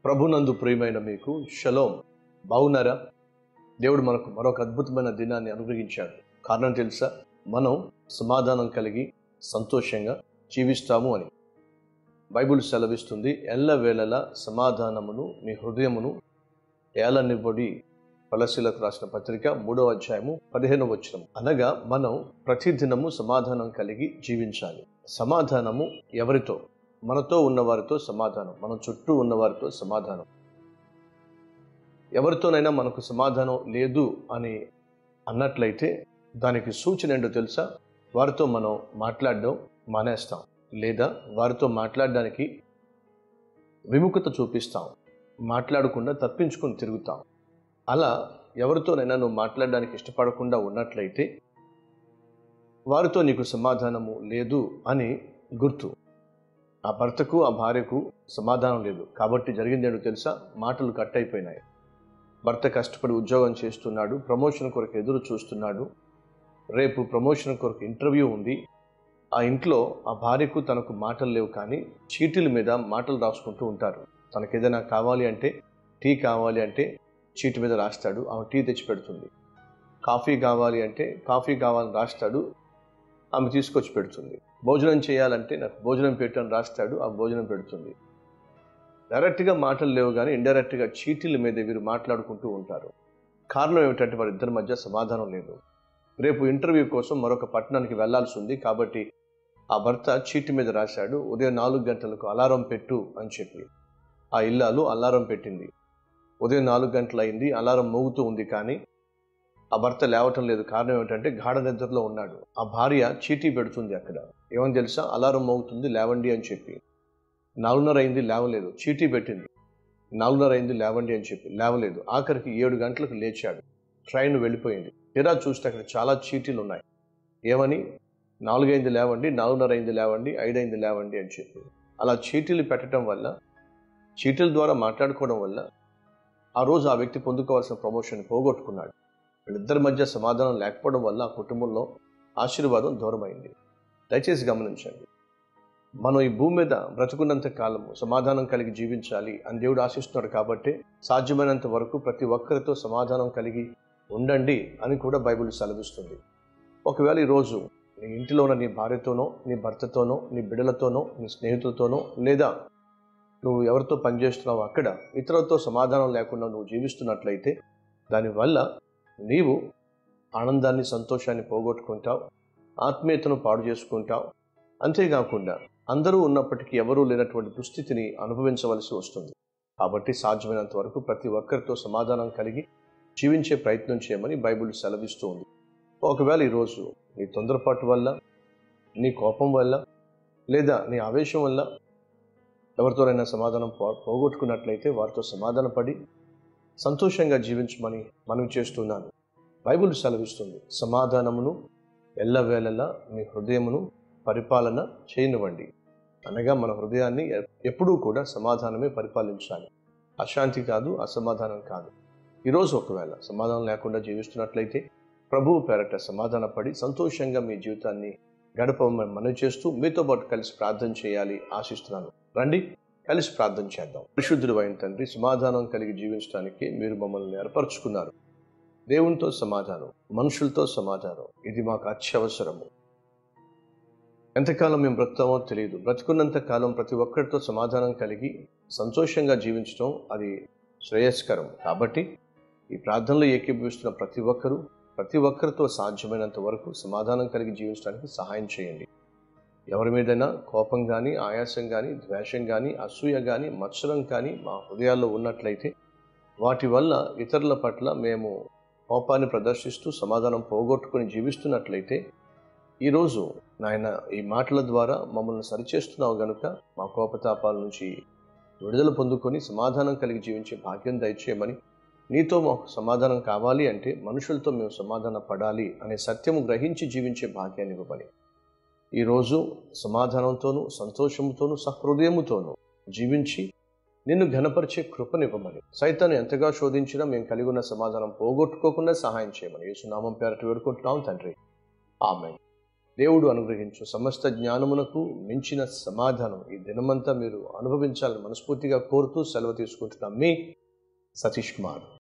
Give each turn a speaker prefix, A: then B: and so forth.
A: ప్రభునందు ప్రియమైన మీకు షలోం బాగున్నారా దేవుడు మనకు మరొక అద్భుతమైన దినాన్ని అనుగ్రహించాడు కారణం తెలుసా మనం సమాధానం కలిగి సంతోషంగా జీవిస్తాము అని బైబిల్ సెలవిస్తుంది ఎల్లవేళలా సమాధానమును మీ హృదయమును ఏలనివ్వడి పలశీలకు రాసిన పత్రిక మూడవ అధ్యాయము పదిహేనవ వచనం అనగా మనం ప్రతిదినము సమాధానం కలిగి జీవించాలి సమాధానము ఎవరితో మనతో ఉన్నవారితో సమాధానం మన చుట్టూ ఉన్నవారితో సమాధానం ఎవరితోనైనా మనకు సమాధానం లేదు అని అన్నట్లయితే దానికి సూచన ఏంటో తెలుసా వారితో మనం మాట్లాడడం మానేస్తాం లేదా వారితో మాట్లాడడానికి విముఖత చూపిస్తాం మాట్లాడకుండా తప్పించుకొని తిరుగుతాం అలా ఎవరితోనైనా నువ్వు మాట్లాడడానికి ఇష్టపడకుండా ఉన్నట్లయితే వారితో నీకు సమాధానము లేదు అని గుర్తు ఆ భర్తకు ఆ భార్యకు సమాధానం లేదు కాబట్టి జరిగింది ఏంటో తెలుసా మాటలు కట్ అయిపోయినాయి భర్త కష్టపడి ఉద్యోగం చేస్తున్నాడు ప్రమోషన్ కొరకు ఎదురు చూస్తున్నాడు రేపు ప్రమోషన్ కొరకు ఇంటర్వ్యూ ఉంది ఆ ఇంట్లో ఆ భార్యకు తనకు మాటలు లేవు కానీ చీటీల మీద మాటలు రాసుకుంటూ ఉంటారు తనకు ఏదైనా కావాలి అంటే టీ కావాలి అంటే చీటి మీద రాస్తాడు ఆమె టీ తెచ్చి పెడుతుంది కాఫీ కావాలి అంటే కాఫీ కావాలని రాస్తాడు ఆమె తీసుకొచ్చి పెడుతుంది భోజనం చేయాలంటే నాకు భోజనం పెట్టని రాస్తాడు ఆ భోజనం పెడుతుంది డైరెక్ట్గా మాటలు లేవు కానీ ఇండైరెక్ట్గా చీటీల మీద వీరు మాట్లాడుకుంటూ ఉంటారు కారణం ఏమిటంటే వారి ఇద్దరి మధ్య సమాధానం లేదు రేపు ఇంటర్వ్యూ కోసం మరొక పట్టణానికి వెళ్లాల్సి ఉంది కాబట్టి ఆ భర్త చీటి మీద రాశాడు ఉదయం నాలుగు గంటలకు అలారం పెట్టు అని చెప్పి ఆ ఇల్లాలు అలారం పెట్టింది ఉదయం నాలుగు గంటలు అయింది అలారం మోగుతూ ఉంది కానీ ఆ భర్త లేవటం లేదు కారణం ఏమిటంటే గాఢ నిద్రలో ఉన్నాడు ఆ భార్య చీటీ పెడుతుంది అక్కడ ఏమని తెలుసా అలారం మోగుతుంది లేవండి అని చెప్పి నాలుగున్నర అయింది లేవలేదు చీటీ పెట్టింది నాలుగున్నర అయింది లేవండి అని చెప్పి లేవలేదు ఆఖరికి ఏడు గంటలకు లేచాడు ట్రైన్ వెళ్ళిపోయింది తీరా చూస్తే అక్కడ చాలా చీటీలు ఉన్నాయి ఏమని నాలుగైంది లేవండి నాలుగున్నర అయింది లేవండి ఐదైంది లేవండి అని చెప్పి అలా చీటీలు పెట్టడం వల్ల చీటీల ద్వారా మాట్లాడుకోవడం వల్ల ఆ రోజు ఆ వ్యక్తి పొందుకోవాల్సిన ప్రమోషన్ పోగొట్టుకున్నాడు వీళ్ళిద్దరి మధ్య సమాధానం లేకపోవడం వల్ల ఆ కుటుంబంలో ఆశీర్వాదం దూరమైంది దయచేసి గమనించండి మనం ఈ భూమి మీద బ్రతుకున్నంత కాలము సమాధానం కలిగి జీవించాలి అని దేవుడు ఆశిస్తున్నాడు కాబట్టి సాధ్యమైనంత వరకు ప్రతి ఒక్కరితో సమాధానం కలిగి ఉండండి అని కూడా బైబిల్ సెలవిస్తుంది ఒకవేళ ఈరోజు నీ ఇంటిలో ఉన్న నీ భార్యతోనో నీ భర్తతోనో నీ బిడ్డలతోనో నీ స్నేహితులతోనో లేదా నువ్వు ఎవరితో పనిచేస్తున్నావు అక్కడ ఇతరులతో సమాధానం లేకుండా నువ్వు జీవిస్తున్నట్లయితే దానివల్ల నీవు ఆనందాన్ని సంతోషాన్ని పోగొట్టుకుంటావు ఆత్మీయతను పాడు చేసుకుంటావు అంతేకాకుండా అందరూ ఉన్నప్పటికీ ఎవరూ లేనటువంటి దుస్థితిని అనుభవించవలసి వస్తుంది కాబట్టి సాధ్యమైనంత వరకు ప్రతి ఒక్కరితో సమాధానం కలిగి జీవించే ప్రయత్నం చేయమని బైబిల్ సెలవిస్తూ ఉంది ఒకవేళ ఈరోజు నీ తొందరపాటు వల్ల నీ కోపం వల్ల లేదా నీ ఆవేశం వల్ల ఎవరితోనైనా సమాధానం పో పోగొట్టుకున్నట్లయితే వారితో సమాధానపడి సంతోషంగా జీవించమని మనవి చేస్తున్నాను బైబిల్ సెలవిస్తుంది సమాధానమును ఎల్లవేళలా మీ హృదయమును పరిపాలన చేయనివ్వండి అనగా మన హృదయాన్ని ఎప్పుడూ కూడా సమాధానమే పరిపాలించాలి అశాంతి కాదు అసమాధానం కాదు ఈరోజు ఒకవేళ సమాధానం లేకుండా జీవిస్తున్నట్లయితే ప్రభువు పేరట సమాధానపడి సంతోషంగా మీ జీవితాన్ని గడపమని మనవి చేస్తూ మీతో పాటు కలిసి ప్రార్థన చేయాలి ఆశిస్తున్నాను రండి కలిసి ప్రార్థన చేద్దాం పరిశుద్ధుడు అయిన తండ్రి సమాధానం కలిగి జీవించడానికి మీరు మమ్మల్ని ఏర్పరచుకున్నారు దేవునితో సమాధానం మనుషులతో సమాధానం ఇది మాకు అత్యవసరము ఎంతకాలం మేము బ్రతుకుతామో తెలియదు బ్రతుకున్నంత కాలం ప్రతి ఒక్కరితో సమాధానం కలిగి సంతోషంగా జీవించడం అది శ్రేయస్కరం కాబట్టి ఈ ప్రార్థనలో ఏకీభవిస్తున్న ప్రతి ఒక్కరూ ప్రతి ఒక్కరితో సాధ్యమైనంత వరకు సమాధానం కలిగి జీవించడానికి సహాయం చేయండి ఎవరి మీదైనా కోపం కానీ ఆయాసం కానీ ద్వేషం కానీ అసూయ కానీ మత్సరం కానీ మా హృదయాల్లో ఉన్నట్లయితే వాటి వల్ల ఇతరుల పట్ల మేము కోపాన్ని ప్రదర్శిస్తూ సమాధానం పోగొట్టుకొని జీవిస్తున్నట్లయితే ఈరోజు నాయన ఈ మాటల ద్వారా మమ్మల్ని సరిచేస్తున్నావు గనుక మా కోపతాపాల నుంచి విడుదల పొందుకొని సమాధానం కలిగి జీవించే భాగ్యం దయచేయమని నీతో మాకు సమాధానం కావాలి అంటే మనుషులతో మేము సమాధాన పడాలి అనే సత్యము గ్రహించి జీవించే భాగ్యాన్ని ఇవ్వమని ఈరోజు సమాధానంతోనూ సంతోషంతోనూ సహృదయముతోనూ జీవించి నిన్ను ఘనపరిచే కృపనివ్వమని సైతాన్ని ఎంతగా శోధించినా మేము కలిగి ఉన్న సమాధానం పోగొట్టుకోకుండా సహాయం చేయమని యేసునామం పేరట వేడుకుంటున్నాం తండ్రి ఆమె దేవుడు అనుగ్రహించు సమస్త జ్ఞానమునకు మించిన సమాధానం ఈ దినమంతా మీరు అనుభవించాలని మనస్ఫూర్తిగా కోరుతూ సెలవు తీసుకుంటున్నాం మీ సతీష్ కుమార్